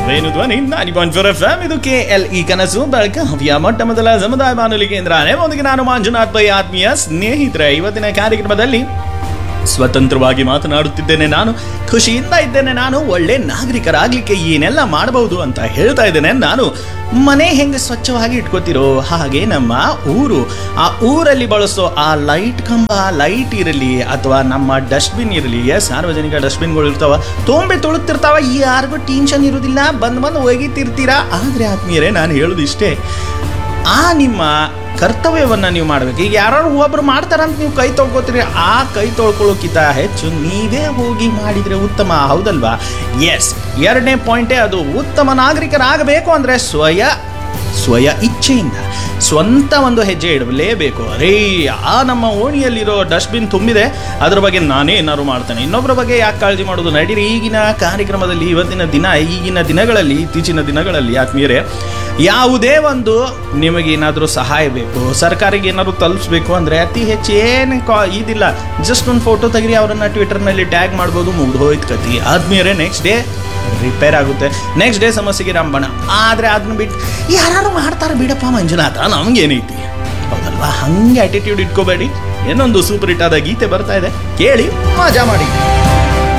Venu Dhwani ninety point four F M ಇದು K L E ಕನಸು ಬೆಳಗಾವಿಯ ಮೊಟ್ಟ ಮೊದಲ ಸಮುದಾಯ ಬಾನುಲಿ ಕೇಂದ್ರ ಒಂದಿಗೆ ನಾನು ಮಂಜುನಾಥ್ ಪೈ ಆತ್ಮೀಯ ಸ್ನೇಹಿತರೆ ಇವತ್ತಿನ ಕಾರ್ಯಕ್ರಮದಲ್ಲಿ ಸ್ವತಂತ್ರವಾಗಿ ಮಾತನಾಡುತ್ತಿದ್ದೇನೆ ನಾನು ಖುಷಿಯಿಂದ ಇದ್ದೇನೆ ನಾನು ಒಳ್ಳೆ ನಾಗರಿಕರಾಗ್ಲಿಕ್ಕೆ ಏನೆಲ್ಲ ಮಾಡಬಹುದು ಅಂತ ಹೇಳ್ತಾ ಇದ್ದೇನೆ ನಾನು ಮನೆ ಹೆಂಗೆ ಸ್ವಚ್ಛವಾಗಿ ಇಟ್ಕೋತಿರೋ ಹಾಗೆ ನಮ್ಮ ಊರು ಆ ಊರಲ್ಲಿ ಬಳಸೋ ಆ ಲೈಟ್ ಕಂಬ ಲೈಟ್ ಇರಲಿ ಅಥವಾ ನಮ್ಮ ಡಸ್ಟ್ಬಿನ್ ಇರಲಿ ಸಾರ್ವಜನಿಕ ಡಸ್ಟ್ಬಿನ್ಗಳು ಇರ್ತಾವ ತೊಂಬೆ ತೊಳುತ್ತಿರ್ತಾವ ಯಾರಿಗೂ ಟೆನ್ಷನ್ ಇರೋದಿಲ್ಲ ಬಂದು ಬಂದು ಒಗಿತಿರ್ತೀರಾ ಆದರೆ ಆತ್ಮೀಯರೇ ನಾನು ಹೇಳೋದು ಇಷ್ಟೇ ಆ ನಿಮ್ಮ ಕರ್ತವ್ಯವನ್ನ ನೀವು ಮಾಡ್ಬೇಕು ಈಗ ಯಾರು ಒಬ್ರು ಮಾಡ್ತಾರಂತ ನೀವು ಕೈ ತೊಳ್ಕೊತೀರಿ ಆ ಕೈ ತೊಳ್ಕೊಳ್ಳೋಕ್ಕಿಂತ ಹೆಚ್ಚು ನೀವೇ ಹೋಗಿ ಮಾಡಿದ್ರೆ ಉತ್ತಮ ಹೌದಲ್ವಾ ಎಸ್ ಎರಡನೇ ಪಾಯಿಂಟೇ ಅದು ಉತ್ತಮ ನಾಗರಿಕರಾಗಬೇಕು ಅಂದ್ರೆ ಸ್ವಯ ಸ್ವಯ ಇಚ್ಛೆಯಿಂದ ಸ್ವಂತ ಒಂದು ಹೆಜ್ಜೆ ಇಡಲೇಬೇಕು ಅರೇ ಆ ನಮ್ಮ ಓಣಿಯಲ್ಲಿರೋ ಡಸ್ಟ್ಬಿನ್ ತುಂಬಿದೆ ಅದ್ರ ಬಗ್ಗೆ ನಾನೇ ಏನಾದ್ರು ಮಾಡ್ತೇನೆ ಇನ್ನೊಬ್ಬರ ಬಗ್ಗೆ ಯಾಕೆ ಕಾಳಜಿ ಮಾಡೋದು ನಡೀರಿ ಈಗಿನ ಕಾರ್ಯಕ್ರಮದಲ್ಲಿ ಇವತ್ತಿನ ದಿನ ಈಗಿನ ದಿನಗಳಲ್ಲಿ ಇತ್ತೀಚಿನ ದಿನಗಳಲ್ಲಿ ಆತ್ಮೀಯರೇ ಯಾವುದೇ ಒಂದು ನಿಮಗೇನಾದರೂ ಸಹಾಯ ಬೇಕು ಸರ್ಕಾರಿಗೆ ಏನಾದರೂ ತಲುಪಿಸ್ಬೇಕು ಅಂದರೆ ಅತಿ ಹೆಚ್ಚು ಏನು ಕಾ ಇದಿಲ್ಲ ಜಸ್ಟ್ ಒಂದು ಫೋಟೋ ತೆಗಿರಿ ಅವರನ್ನು ಟ್ವಿಟರ್ನಲ್ಲಿ ಟ್ಯಾಗ್ ಮಾಡ್ಬೋದು ಮುಗ್ದು ಹೋಯ್ತು ಕತಿ ಆದ್ಮೇಲೆ ನೆಕ್ಸ್ಟ್ ಡೇ ರಿಪೇರ್ ಆಗುತ್ತೆ ನೆಕ್ಸ್ಟ್ ಡೇ ಸಮಸ್ಯೆಗೆ ರಂಬಣ ಆದರೆ ಅದನ್ನ ಬಿಟ್ಟು ಯಾರು ಮಾಡ್ತಾರೆ ಬಿಡಪ್ಪ ಮಂಜುನಾಥ ನಮ್ಗೇನೈತಿ ಹೌದಲ್ವಾ ಹಂಗೆ ಆಟಿಟ್ಯೂಡ್ ಇಟ್ಕೋಬೇಡಿ ಏನೊಂದು ಸೂಪರ್ ಹಿಟ್ ಆದ ಗೀತೆ ಬರ್ತಾ ಇದೆ ಕೇಳಿ ಮಜಾ ಮಾಡಿ